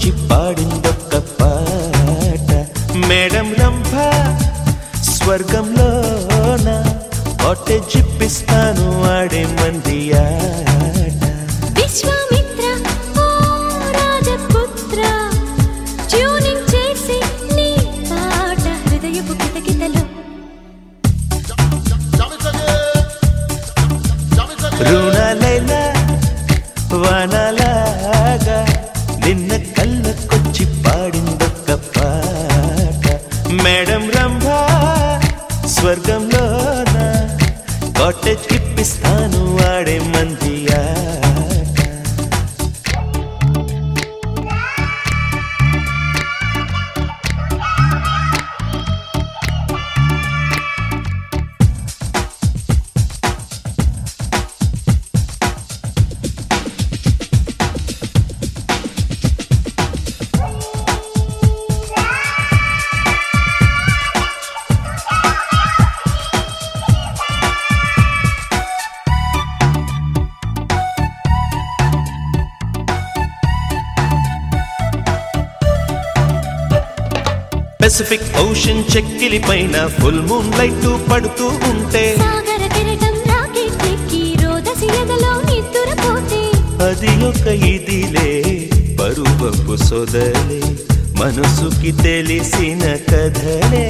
కళ్ళకొచ్చి పాడిందొక్క పాట మేడం రంభ స్వర్గంలోన కొట్టె జిప్పిస్తాను ఆడే మంది ఆట విశ్వామిత్ర ఓ రాజపుత్ర ట్యూనింగ్ చేసి నీ పాట హృదయపు కితకితలో రుణాలైలా వానలాగా నిన్న కళ్ళకొచ్చి పాడిందొక్క పాట మేడం రంభ స్వర్గంలోన కాటేజ్ కిప్పిస్తాను వాడే మంది ఆట పెసిఫిక్ ఓషన్ చెక్కిలి పైన ఫుల్ మూన్ లైట్ పడుతూ ఉంటే సాగర కెరటం రాకెట్ ఎక్కి రోదసి ఎదలో నిద్దురపోతే అది ఒక ఇదిలే పరువపు సొదలే మనసుకి తెలిసిన కథలే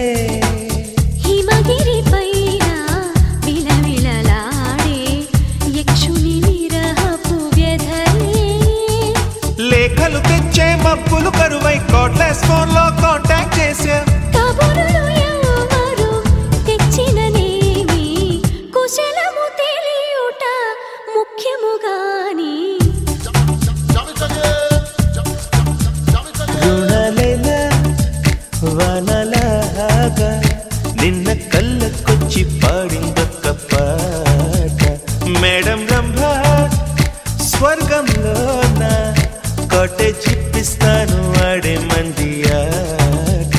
హిమగిరి పైన విలవిలలాడే యక్షుని విరహపు వ్యధలే లేఖలు తెచ్చే మబ్బులు కరువై కోట్లెస్ ఫోన్ లో కాంటాక్ట్ చేసా కబురులు ఎవరు తెచ్చిననేమి కుశలము తెలియుట ముఖ్యముగాని రుణాలైనా వానలాగా నిన్న కళ్ళకొచ్చి పాడిందొక్క పాట మేడం రంభ స్వర్గంలోన కోటె చిప్పిస్తాను ఆడే మంది ఆట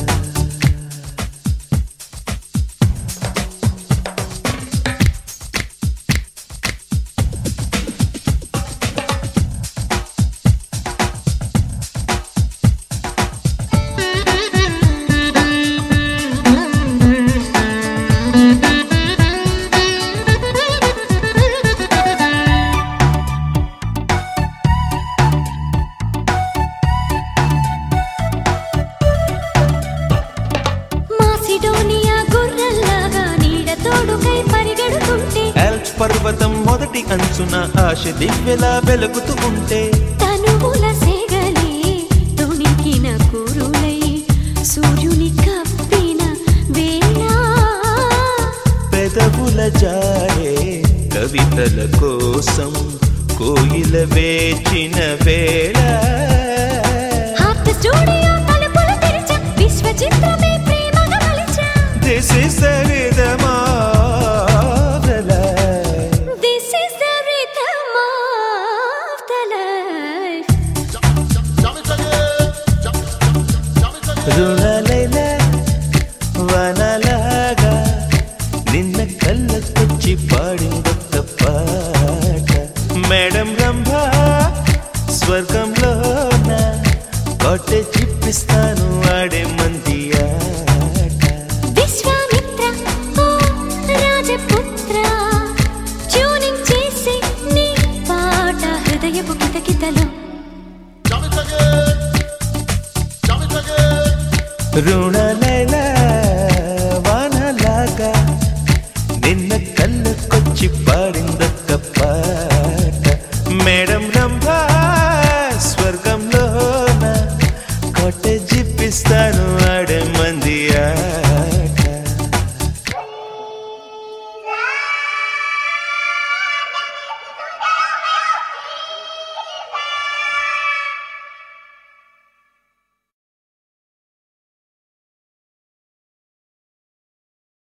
మాసిడోనియా గుర్రల్లాగా నీడ తోడుకై పరిగెడుతుంటే ఆల్ప్స్ పర్వతం మొదటి అంచున ఆశ దివ్యలా వెలుగుతూ ఉంటే తనువుల సేగలే తొణికిన కురులై సూర్యుని కప్పిన వేళ పెదవుల జారే కవితల కోసం కోయిల వేచిన వేళ హార్ట్ స్టూడియో తలుపులు తెరిచ విశ్వ చిత్రమే ప్రేమగా మలిచా this is the rhythm of the life this is the rhythm of the life రుణాలైనా వనలాగా నిన్న కళ్ళకొచ్చి పాడిందొక్క పాట మేడం రంభ స్వర్గంలోన కోటె చిప్పిస్తాను ఆడే మంది ఆట విశ్వామిత్ర ఓ రాజపుత్ర ట్యూనింగ్ చేసి నీ పాట హృదయపు కితకితలో రుణాలైలా వానలాగా నిన్న కళ్ళకొచ్చి పాడిందొక్క పాట మేడం రంభ స్వర్గంలోన కోటె